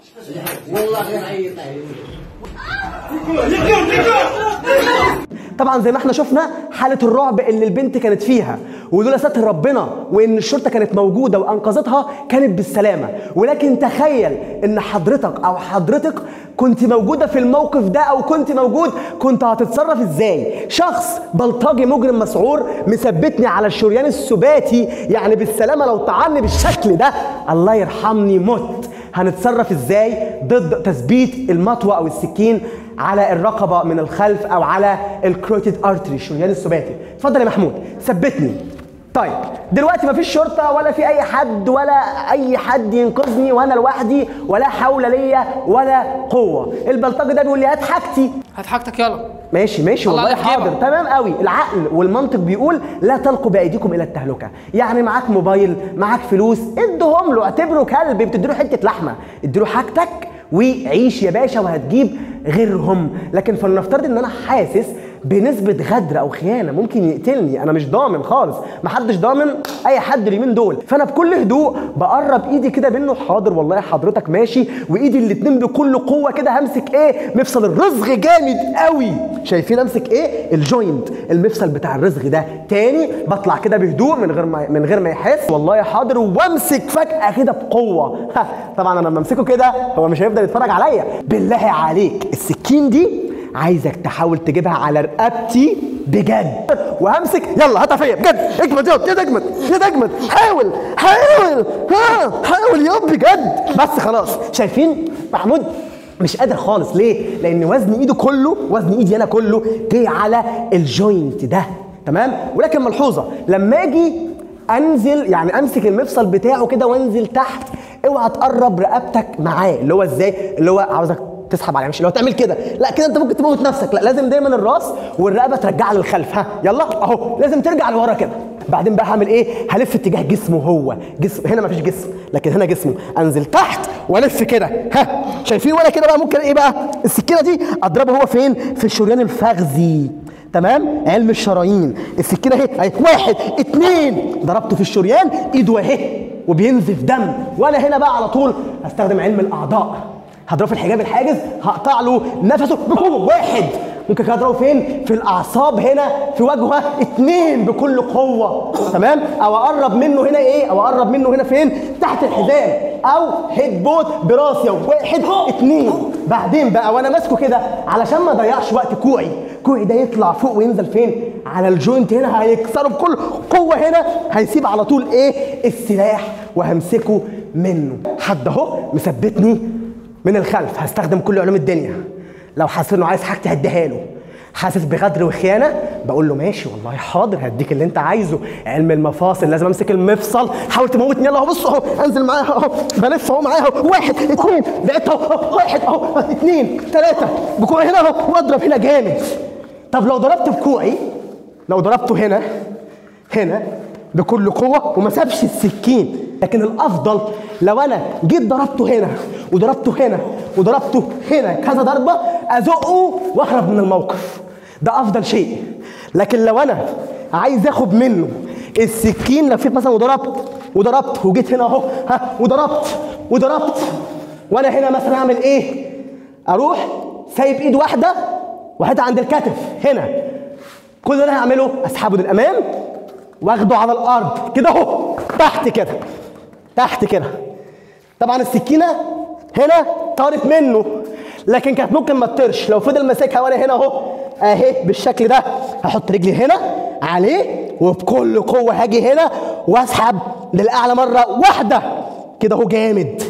طبعا زي ما احنا شفنا حاله الرعب اللي البنت كانت فيها ولولا ستر ربنا وان الشرطه كانت موجوده وانقذتها كانت بالسلامه ولكن تخيل ان حضرتك او حضرتك كنت موجوده في الموقف ده او كنت موجود كنت هتتصرف ازاي شخص بلطجي مجرم مسعور مثبتني على الشريان السباتي يعني بالسلامه لو طعني بالشكل ده الله يرحمني مت هنتصرف ازاي ضد تثبيت المطوه او السكين على الرقبه من الخلف او على الكروتيد ارتري الشريان السباتي اتفضل يا محمود ثبتني طيب دلوقتي مفيش شرطه ولا في اي حد ولا اي حد ينقذني وانا لوحدي ولا حول ليا ولا قوه البلطجي ده بيقول لي هات حاجتي هات حاجتك يلا ماشي ماشي طلع والله لك جيبك. حاضر تمام قوي العقل والمنطق بيقول لا تلقوا بايديكم الى التهلكه يعني معاك موبايل معاك فلوس ادهم له اعتبره كلب بتديله حته لحمه اديله حاجتك وعيش يا باشا وهتجيب غيرهم لكن فلنفترض ان انا حاسس بنسبة غدر أو خيانة ممكن يقتلني أنا مش ضامن خالص محدش ضامن أي حد اليومين دول فأنا بكل هدوء بقرب إيدي كده منه حاضر والله حضرتك ماشي وإيدي الاتنين بكل قوة كده همسك إيه مفصل الرزغ جامد قوي شايفين امسك ايه الجوينت المفصل بتاع الرزغ ده تاني بطلع كده بهدوء من غير ما من غير ما يحس والله حاضر وامسك فجاه كده بقوه ها، طبعا انا لما امسكه كده هو مش هيفضل يتفرج عليا بالله عليك السكين دي عايزك تحاول تجيبها على رقبتي بجد وهمسك يلا هاتها فيا بجد اجمد يا يد اجمد يد اجمد حاول حاول ها حاول يا بجد بس خلاص شايفين محمود مش قادر خالص ليه؟ لأن وزن إيده كله وزن إيدي أنا كله جه على الجوينت ده تمام؟ ولكن ملحوظة لما أجي أنزل يعني أمسك المفصل بتاعه كده وأنزل تحت اوعى تقرب رقبتك معاه اللي هو إزاي؟ اللي هو عاوزك تسحب عليه مش اللي هو تعمل كده لا كده انت ممكن تموت نفسك لا لازم دايما الراس والرقبه ترجعها للخلف ها يلا اهو لازم ترجع لورا كده بعدين بقى هعمل ايه هلف اتجاه جسمه هو جسم هنا مفيش جسم لكن هنا جسمه انزل تحت والف كده ها شايفين وانا كده بقى ممكن ايه بقى السكينه دي اضربه هو فين في الشريان الفخذي تمام علم الشرايين السكينه اهي اهي واحد اتنين ضربته في الشريان ايده اهي وبينزف دم وانا هنا بقى على طول هستخدم علم الاعضاء هضربه في الحجاب الحاجز هقطع له نفسه بقوه واحد ممكن كده اضربه فين في الاعصاب هنا في وجهه اتنين بكل قوه تمام او اقرب منه هنا ايه او اقرب منه هنا فين تحت الحزام او هيد بوت براسي واحد اتنين بعدين بقى وانا ماسكه كده علشان ما اضيعش وقت كوعي كوعي ده يطلع فوق وينزل فين على الجوينت هنا هيكسره بكل قوه هنا هيسيب على طول ايه السلاح وهمسكه منه حد اهو مثبتني من الخلف هستخدم كل علوم الدنيا لو حاسس انه عايز حاجتي هديها له حاسس بغدر وخيانه بقول له ماشي والله حاضر هديك اللي انت عايزه علم المفاصل لازم امسك المفصل حاول تموتني يلا اهو بص اهو انزل معاها اهو بلف اهو معاها اهو واحد اثنين لقيت اهو واحد اهو اثنين ثلاثه بكوعي هنا اهو واضرب هنا جامد طب لو ضربت بكوعي لو ضربته هنا هنا بكل قوة وما سابش السكين لكن الأفضل لو أنا جيت ضربته هنا وضربته هنا وضربته هنا كذا ضربة أزقه وأهرب من الموقف ده أفضل شيء لكن لو أنا عايز آخد منه السكين لفيت مثلا وضربت وضربت وجيت هنا أهو ها وضربت وضربت وأنا هنا مثلا أعمل إيه؟ أروح سايب إيد واحدة وحيدها عند الكتف هنا كل اللي انا هعمله اسحبه للامام واخده على الارض كده اهو تحت كده تحت كده طبعا السكينه هنا طارت منه لكن كانت ممكن ما تطيرش لو فضل ماسكها وانا هنا اهو اهي بالشكل ده هحط رجلي هنا عليه وبكل قوه هاجي هنا واسحب للاعلى مره واحده كده اهو جامد